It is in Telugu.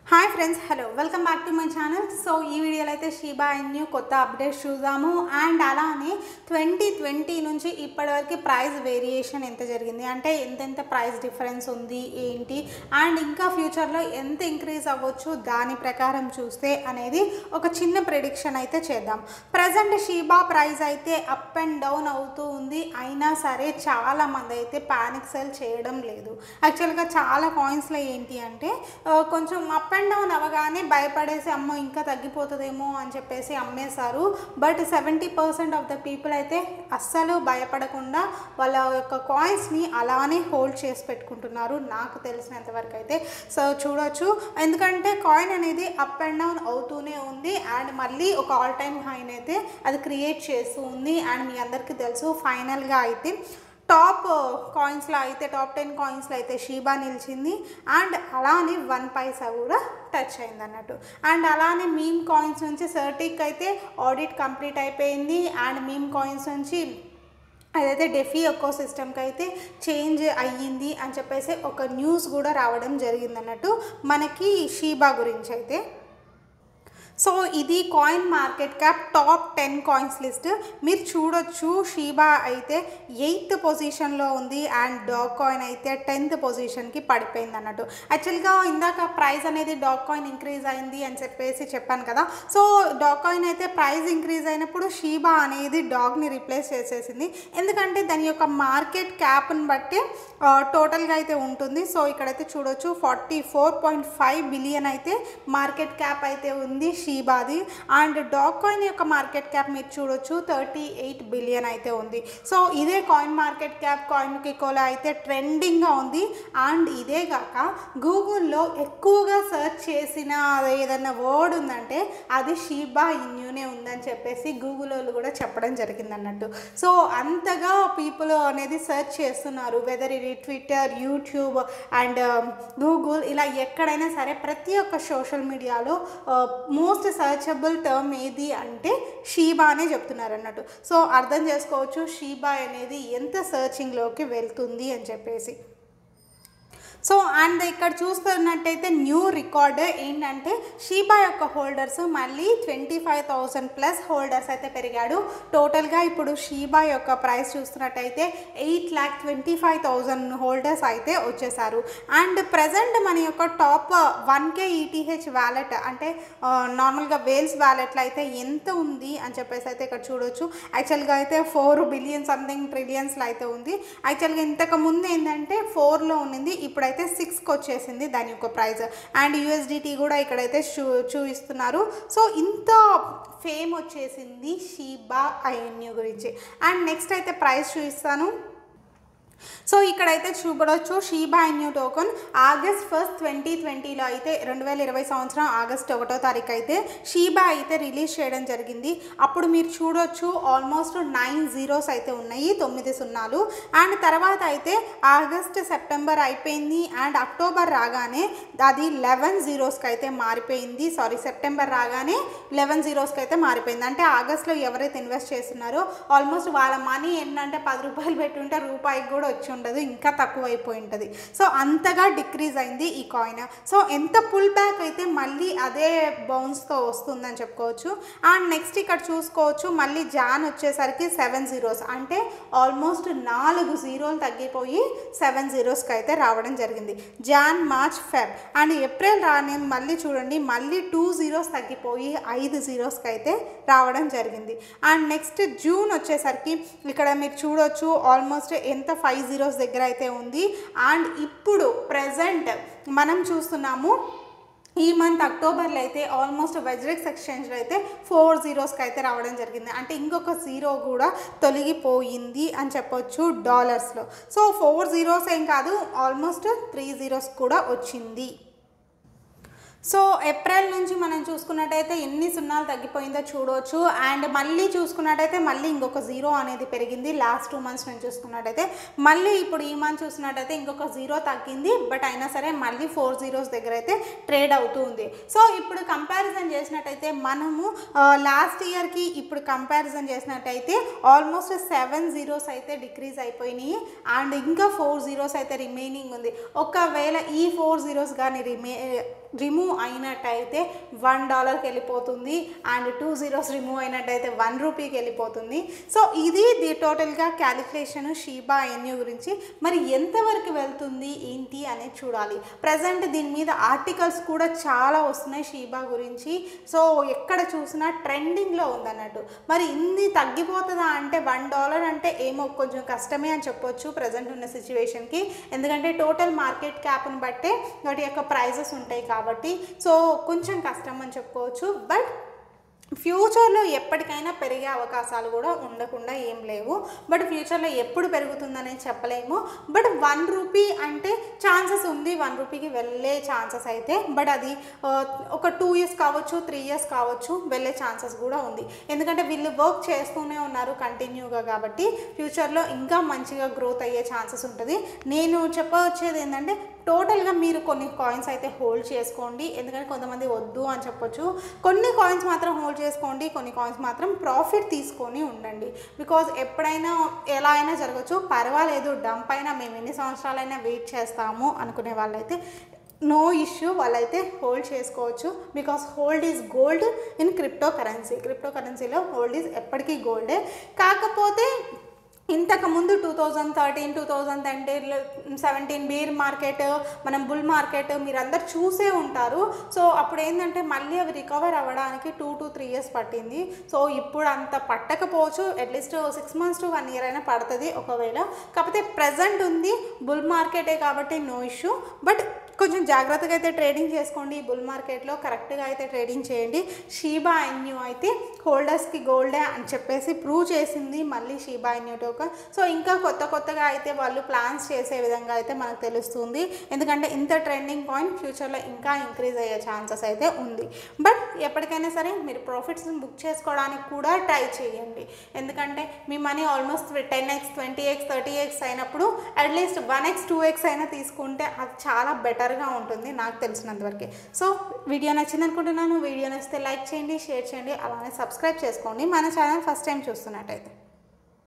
hi friends hello welcome back to my channel so ఈ వీడియోలో అయితే షీబా న్యూ కొత్త అప్డేట్స్ చూద్దాము అండ్ అలానే ట్వంటీ ట్వంటీ నుంచి ఇప్పటివరకు ప్రైస్ వేరియేషన్ ఎంత జరిగింది అంటే ఎంతెంత ప్రైస్ డిఫరెన్స్ ఉంది ఏంటి అండ్ ఇంకా ఫ్యూచర్లో ఎంత ఇంక్రీజ్ అవ్వచ్చు దాని ప్రకారం చూస్తే అనేది ఒక చిన్న ప్రిడిక్షన్ అయితే చేద్దాం ప్రజెంట్ షీబా ప్రైస్ అయితే అప్ అండ్ డౌన్ అవుతూ ఉంది అయినా సరే చాలా మంది అయితే ప్యానిక్ సెల్ చేయడం లేదు యాక్చువల్గా చాలా కాయిన్స్లో ఏంటి అంటే ఆ, కొంచెం అప్ అండ్ డౌన్ అవ్వగానే భయపడేసి అమ్మో ఇంకా తగ్గిపోతుందేమో అని చెప్పేసి అమ్మేశారు but seventy percent of the people అయితే అస్సలు భయపడకుండా వాళ్ళ యొక్క కాయిన్స్ని అలానే హోల్డ్ చేసి పెట్టుకుంటున్నారు నాకు తెలిసినంత వరకు అయితే సో చూడొచ్చు ఎందుకంటే కాయిన్ అనేది అప్ అండ్ డౌన్ అవుతూనే ఉంది అండ్ మళ్ళీ ఒక ఆల్ టైమ్ హైన్ అయితే అది క్రియేట్ చేస్తూ ఉంది అండ్ మీ అందరికీ తెలుసు ఫైనల్గా అయితే టాప్ కాయిన్స్లో అయితే టాప్ టెన్ కాయిన్స్లో అయితే షీబా నిలిచింది అండ్ అలానే వన్ పైసా కూడా టచ్ అయింది అన్నట్టు అండ్ అలానే మీమ్ కాయిన్స్ నుంచి సర్టిక్ అయితే ఆడిట్ కంప్లీట్ అయిపోయింది అండ్ మీమ్ కాయిన్స్ నుంచి అదైతే డెఫీ ఎకో సిస్టమ్కి అయితే చేంజ్ అయ్యింది అని చెప్పేసి ఒక న్యూస్ కూడా రావడం జరిగింది అన్నట్టు మనకి షీబా గురించి అయితే సో ఇది coin market cap top ten coins list మీరు చూడొచ్చు షీబా అయితే ఎయిత్ పొజిషన్లో ఉంది అండ్ డాగ్ కాయిన్ అయితే టెన్త్ పొజిషన్కి పడిపోయింది అన్నట్టు యాక్చువల్గా ఇందాక ప్రైస్ అనేది డాగ్ కాయిన్ ఇంక్రీజ్ అయింది అని చెప్పేసి చెప్పాను కదా సో డాగ్ కాయిన్ అయితే ప్రైస్ ఇంక్రీజ్ అయినప్పుడు షీబా అనేది డాగ్ని రీప్లేస్ చేసేసింది ఎందుకంటే దాని యొక్క మార్కెట్ క్యాప్ని బట్టి టోటల్గా అయితే ఉంటుంది సో ఇక్కడైతే చూడొచ్చు forty four point five billion అయితే మార్కెట్ క్యాప్ అయితే ఉంది షీబాది అండ్ డాగ్ కాయిన్ యొక్క మార్కెట్ క్యాప్ మీరు చూడొచ్చు థర్టీ ఎయిట్ బిలియన్ అయితే ఉంది సో ఇదే కాయిన్ మార్కెట్ క్యాప్ కాయిన్ కికోలో అయితే ట్రెండింగ్గా ఉంది అండ్ ఇదే కాక గూగుల్లో ఎక్కువగా సెర్చ్ చేసిన ఏదైనా వర్డ్ ఉందంటే అది షీబా ఇన్యూనే ఉందని చెప్పేసి గూగుల్ వాళ్ళు కూడా చెప్పడం జరిగింది అన్నట్టు సో అంతగా పీపుల్ అనేది సెర్చ్ చేస్తున్నారు వెదర్ ఇది ట్విట్టర్ యూట్యూబ్ అండ్ గూగుల్ ఇలా ఎక్కడైనా సరే ప్రతి ఒక్క సోషల్ మీడియాలో మోస్ట్ సర్చబుల్ టర్మ్ ఏది అంటే షీబా అనే చెప్తున్నారు అన్నట్టు సో అర్థం చేసుకోవచ్చు షీబా అనేది ఎంత సర్చింగ్లోకి వెళ్తుంది అని చెప్పేసి సో అండ్ ఇక్కడ చూస్తున్నట్టయితే న్యూ రికార్డ్ ఏంటంటే షీబా యొక్క హోల్డర్స్ మళ్ళీ twenty five thousand plus holders అయితే పెరిగాడు టోటల్గా ఇప్పుడు షీబా యొక్క ప్రైస్ చూస్తున్నట్టయితే eight lakh twenty five thousand holders అయితే వచ్చేసారు అండ్ ప్రజెంట్ మన యొక్క top one K ETH wallet అంటే నార్మల్గా వేల్స్ వ్యాలెట్లో అయితే ఎంత ఉంది అని చెప్పేసి అయితే ఇక్కడ చూడొచ్చు యాక్చువల్గా అయితే ఫోర్ బిలియన్ సంథింగ్ ట్రిలియన్స్లో అయితే ఉంది యాక్చువల్గా ఇంతకు ముందు ఏంటంటే ఫోర్లో ఉన్నింది ఇప్పుడైతే సిక్స్కి వచ్చేసింది దాని యొక్క ప్రైస్ అండ్ యూఎస్డిటీ కూడా ఇక్కడైతే చూ చూపిస్తున్నారు సో ఇంత ఫేమ్ వచ్చేసింది షీబా ఐఎన్యూ గురించి అండ్ నెక్స్ట్ అయితే ప్రైస్ చూపిస్తాను సో ఇక్కడైతే చూపడవచ్చు Shiba new token August first twenty ట్వంటీలో అయితే రెండు వేల ఇరవై సంవత్సరం ఆగస్ట్ ఒకటో తారీఖు అయితే షీబా అయితే రిలీజ్ చేయడం జరిగింది అప్పుడు మీరు చూడొచ్చు ఆల్మోస్ట్ నైన్ జీరోస్ అయితే ఉన్నాయి తొమ్మిది సున్నాలు అండ్ తర్వాత అయితే ఆగస్ట్ సెప్టెంబర్ అయిపోయింది అండ్ అక్టోబర్ రాగానే అది లెవెన్ జీరోస్కి అయితే మారిపోయింది సారీ సెప్టెంబర్ రాగానే లెవెన్ జీరోస్కి అయితే మారిపోయింది అంటే ఆగస్ట్లో ఎవరైతే ఇన్వెస్ట్ చేస్తున్నారో ఆల్మోస్ట్ వాళ్ళ మనీ ఏంటంటే పది రూపాయలు పెట్టుంటే రూపాయికి కూడా వచ్చి ఉండదు ఇంకా తక్కువ అయిపోయి ఉంటుంది సో అంతగా డిక్రీజ్ అయింది ఈ కాయిన్ సో ఎంత పుల్ బ్యాక్ అయితే మళ్ళీ అదే బౌన్స్తో వస్తుందని చెప్పుకోవచ్చు అండ్ నెక్స్ట్ ఇక్కడ చూసుకోవచ్చు మళ్ళీ జాన్ వచ్చేసరికి సెవెన్ జీరోస్ అంటే ఆల్మోస్ట్ నాలుగు జీరోలు తగ్గిపోయి సెవెన్ జీరోస్కి అయితే రావడం జరిగింది Jan March Feb and April రాని మళ్ళీ చూడండి మళ్ళీ టూ జీరోస్ తగ్గిపోయి ఐదు జీరోస్కి అయితే రావడం జరిగింది అండ్ నెక్స్ట్ జూన్ వచ్చేసరికి ఇక్కడ మీరు చూడొచ్చు ఆల్మోస్ట్ ఎంత ఫైవ్ జీరోస్ దగ్గర అయితే ఉంది అండ్ ఇప్పుడు ప్రజెంట్ మనం చూస్తున్నాము ఈ మంత్ అక్టోబర్లో అయితే ఆల్మోస్ట్ వెజ్రెక్స్ ఎక్స్చేంజ్లో అయితే ఫోర్ జీరోస్కి అయితే రావడం జరిగింది అంటే ఇంకొక జీరో కూడా తొలగిపోయింది అని చెప్పొచ్చు డాలర్స్లో సో ఫోర్ జీరోస్ ఏం కాదు ఆల్మోస్ట్ త్రీ జీరోస్ కూడా వచ్చింది సో ఏప్రిల్ నుంచి మనం చూసుకున్నట్టయితే ఎన్ని సున్నాలు తగ్గిపోయిందో చూడవచ్చు అండ్ మళ్ళీ చూసుకున్నట్టయితే మళ్ళీ ఇంకొక జీరో అనేది పెరిగింది లాస్ట్ టూ మంత్స్ నుంచి చూసుకున్నట్టయితే మళ్ళీ ఇప్పుడు ఈ మంత్ చూసినట్టయితే ఇంకొక జీరో తగ్గింది బట్ అయినా సరే మళ్ళీ ఫోర్ జీరోస్ దగ్గర అయితే ట్రేడ్ అవుతూ ఉంది సో ఇప్పుడు కంపారిజన్ చేసినట్టయితే మనము లాస్ట్ ఇయర్కి ఇప్పుడు కంపారిజన్ చేసినట్టయితే ఆల్మోస్ట్ సెవెన్ జీరోస్ అయితే డిక్రీజ్ అయిపోయినాయి అండ్ ఇంకా ఫోర్ జీరోస్ అయితే రిమైనింగ్ ఉంది ఒకవేళ ఈ ఫోర్ జీరోస్ కానీ రిమే రిమూవ్ అయినట్టయితే వన్ డాలర్కి వెళ్ళిపోతుంది అండ్ టూ జీరోస్ రిమూవ్ అయినట్టయితే వన్ రూపీకి వెళ్ళిపోతుంది సో ఇది ది టోటల్గా క్యాలిక్యులేషన్ షీబా ఎన్యూ గురించి మరి ఎంతవరకు వెళ్తుంది ఏంటి అనేది చూడాలి ప్రజెంట్ దీని మీద ఆర్టికల్స్ కూడా చాలా వస్తున్నాయి షీబా గురించి సో ఎక్కడ చూసినా ట్రెండింగ్లో ఉందన్నట్టు మరి ఇన్ని తగ్గిపోతుందా అంటే వన్ డాలర్ అంటే ఏమో కొంచెం కష్టమే అని చెప్పొచ్చు ప్రజెంట్ ఉన్న సిచ్యువేషన్కి ఎందుకంటే టోటల్ మార్కెట్ క్యాప్ని బట్టే వాటి యొక్క ప్రైజెస్ ఉంటాయి కాబట్టి సో కొంచెం కష్టం అని చెప్పుకోవచ్చు బట్ ఫ్యూచర్లో ఎప్పటికైనా పెరిగే అవకాశాలు కూడా ఉండకుండా ఏం లేవు బట్ ఫ్యూచర్లో ఎప్పుడు పెరుగుతుందనేది చెప్పలేము బట్ వన్ రూపీ అంటే ఛాన్సెస్ ఉంది వన్ రూపీకి వెళ్ళే ఛాన్సెస్ అయితే బట్ అది ఆ, ఒక టూ ఇయర్స్ కావచ్చు త్రీ ఇయర్స్ కావచ్చు వెళ్ళే ఛాన్సెస్ కూడా ఉంది ఎందుకంటే వీళ్ళు వర్క్ చేస్తూనే ఉన్నారు కంటిన్యూగా కాబట్టి ఫ్యూచర్లో ఇంకా మంచిగా గ్రోత్ అయ్యే ఛాన్సెస్ ఉంటుంది నేను చెప్పవచ్చేది ఏంటంటే టోటల్గా మీరు కొన్ని కాయిన్స్ అయితే హోల్డ్ చేసుకోండి ఎందుకంటే కొంతమంది వద్దు అని చెప్పొచ్చు కొన్ని కాయిన్స్ మాత్రం హోల్డ్ చేసుకోండి కొన్ని కాయిన్స్ మాత్రం ప్రాఫిట్ తీసుకొని ఉండండి బికాజ్ ఎప్పుడైనా ఎలా అయినా జరగచ్చు పర్వాలేదు డంప్ అయినా మేము ఎన్ని సంవత్సరాలైనా వెయిట్ చేస్తాము అనుకునే వాళ్ళైతే నో ఇష్యూ వాళ్ళైతే హోల్డ్ చేసుకోవచ్చు because hold is gold in crypto currency crypto కరెన్సీలో హోల్డ్ ఈజ్ ఎప్పటికీ గోల్డే కాకపోతే ఇంతకుముందు two thousand thirteen two thousand thirteen seventeen bear market మనం బుల్ మార్కెట్ మీరందరు చూసే ఉంటారు సో అప్పుడు ఏంటంటే మళ్ళీ అవి రికవర్ అవ్వడానికి టూ టు త్రీ ఇయర్స్ పట్టింది సో ఇప్పుడు అంత పట్టకపోవచ్చు at least six months to one year అయినా పడుతుంది ఒకవేళ కాకపోతే ప్రజెంట్ ఉంది బుల్ మార్కెటే కాబట్టి నో ఇష్యూ బట్ కొంచెం జాగ్రత్తగా అయితే ట్రేడింగ్ చేసుకోండి ఈ బుల్ మార్కెట్లో కరెక్ట్గా అయితే ట్రేడింగ్ చేయండి షీబా ఎన్యూ అయితే హోల్డర్స్కి గోల్డే అని చెప్పేసి ప్రూవ్ చేసింది మళ్ళీ షీబా ఎన్యూ టోకన్ సో ఇంకా కొత్త కొత్తగా అయితే వాళ్ళు ప్లాన్స్ చేసే విధంగా అయితే మనకు తెలుస్తుంది ఎందుకంటే ఇంత ట్రెండింగ్ పాయింట్ ఫ్యూచర్లో ఇంకా ఇంక్రీజ్ అయ్యే ఛాన్సెస్ అయితే ఉంది బట్ ఎప్పటికైనా సరే మీరు ప్రాఫిట్స్ని బుక్ చేసుకోవడానికి కూడా ట్రై చేయండి ఎందుకంటే మీ money almost ten x twenty x thirty x అయినప్పుడు at least one x two x అయినా తీసుకుంటే అది చాలా బెటర్గా ఉంటుంది నాకు తెలిసినంతవరకు సో వీడియో నచ్చింది అనుకుంటున్నాను వీడియో నచ్చితే లైక్ చేయండి షేర్ చేయండి అలానే సబ్స్క్రైబ్ చేసుకోండి మన ఛానల్ ఫస్ట్ టైం చూస్తున్నట్టయితే